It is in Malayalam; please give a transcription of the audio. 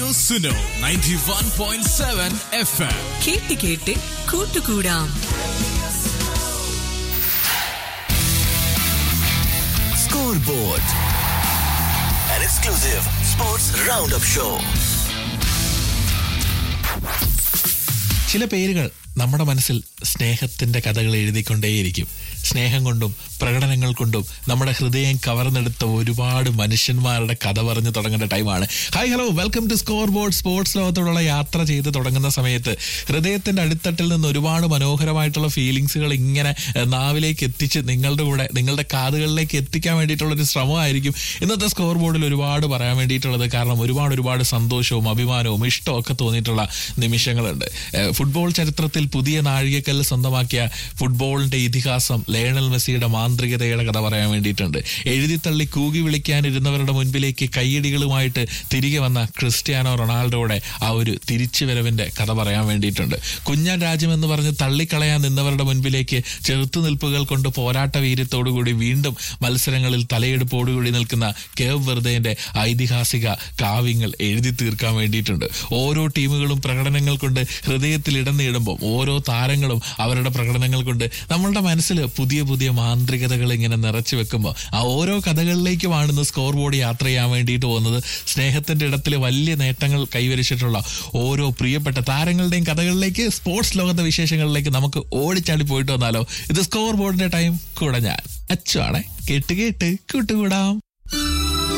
Suno ninety one point seven F M കേട്ട് കേട്ട് കൂട്ടുകൂടാം Scoreboard, an exclusive sports roundup show. ചില പേരുകൾ നമ്മുടെ മനസ്സിൽ സ്നേഹത്തിന്റെ കഥകൾ എഴുതിക്കൊണ്ടേയിരിക്കും സ്നേഹം കൊണ്ടും പ്രകടനങ്ങൾ കൊണ്ടും നമ്മുടെ ഹൃദയം കവർന്നെടുത്ത ഒരുപാട് മനുഷ്യന്മാരുടെ കഥ പറഞ്ഞു തുടങ്ങേണ്ട ടൈമാണ് hi hello welcome to scoreboard sports ലോകത്തോടുള്ള യാത്ര ചെയ്ത് തുടങ്ങുന്ന സമയത്ത് ഹൃദയത്തിന്റെ അടിത്തട്ടിൽ നിന്ന് ഒരുപാട് മനോഹരമായിട്ടുള്ള ഫീലിങ്സുകൾ ഇങ്ങനെ ഏഹ്, നാവിലേക്ക് എത്തിച്ച് നിങ്ങളുടെ കൂടെ നിങ്ങളുടെ കാതുകളിലേക്ക് എത്തിക്കാൻ വേണ്ടിയിട്ടുള്ള ഒരു ശ്രമമായിരിക്കും ഇന്നത്തെ സ്കോർ ബോർഡിൽ ഒരുപാട് പറയാൻ വേണ്ടിയിട്ടുള്ളത് കാരണം ഒരുപാട് ഒരുപാട് സന്തോഷവും അഭിമാനവും ഇഷ്ടവും ഒക്കെ തോന്നിയിട്ടുള്ള നിമിഷങ്ങളുണ്ട് ഏഹ്, ഫുട്ബോൾ ചരിത്രത്തിൽ പുതിയ നാഴികക്കല്ല് സ്വന്തമാക്കിയ ഫുട്ബോളിന്റെ ഇതിഹാസം ലയണൽ മെസ്സിയുടെ മാന്ത്രികതയുടെ കഥ പറയാൻ വേണ്ടിയിട്ടുണ്ട് എഴുതിത്തള്ളി കൂകി വിളിക്കാനിരുന്നവരുടെ മുൻപിലേക്ക് കയ്യടികളുമായിട്ട് തിരികെ വന്ന ക്രിസ്ത്യാനോ റൊണാൾഡോയുടെ ആ ഒരു തിരിച്ചുവരവിന്റെ കഥ പറയാൻ വേണ്ടിയിട്ടുണ്ട് കുഞ്ഞൻ രാജ്യം എന്ന് പറഞ്ഞ് തള്ളിക്കളയാൻ നിന്നവരുടെ മുൻപിലേക്ക് ചെറുത്തുനിൽപ്പുകൾ കൊണ്ട് പോരാട്ട വീര്യത്തോടുകൂടി വീണ്ടും മത്സരങ്ങളിൽ തലയെടുപ്പോടുകൂടി നിൽക്കുന്ന കേവ് വെറുതേന്റെ ഐതിഹാസിക കാവ്യങ്ങൾ എഴുതി തീർക്കാൻ വേണ്ടിയിട്ടുണ്ട് ഓരോ ടീമുകളും പ്രകടനങ്ങൾ കൊണ്ട് ഹൃദയത്തിൽ ഇടം നേടുമ്പോൾ ഓരോ താരങ്ങളും അവരുടെ പ്രകടനങ്ങൾ കൊണ്ട് നമ്മളുടെ മനസ്സിൽ പുതിയ പുതിയ മാന്ത്രികതകൾ ഇങ്ങനെ നിറച്ചു വെക്കുമ്പോൾ ആ ഓരോ കഥകളിലേക്കുമാണ് ഇന്ന് സ്കോർ ബോർഡ് യാത്ര ചെയ്യാൻ വേണ്ടിയിട്ട് പോകുന്നത് സ്നേഹത്തിന്റെ ഇടത്തിൽ വലിയ നേട്ടങ്ങൾ കൈവരിച്ചിട്ടുള്ള ഓരോ പ്രിയപ്പെട്ട താരങ്ങളുടെയും കഥകളിലേക്ക് സ്പോർട്സ് ലോകത്തെ വിശേഷങ്ങളിലേക്ക് നമുക്ക് ഓടിച്ചാടി പോയിട്ട് വന്നാലോ ഇത് സ്കോർ ബോർഡിന്റെ ടൈം കൂടെ ഞാൻ അച്ചുവാണേ കേട്ട് കേട്ട് കൂട്ടുകൂടാം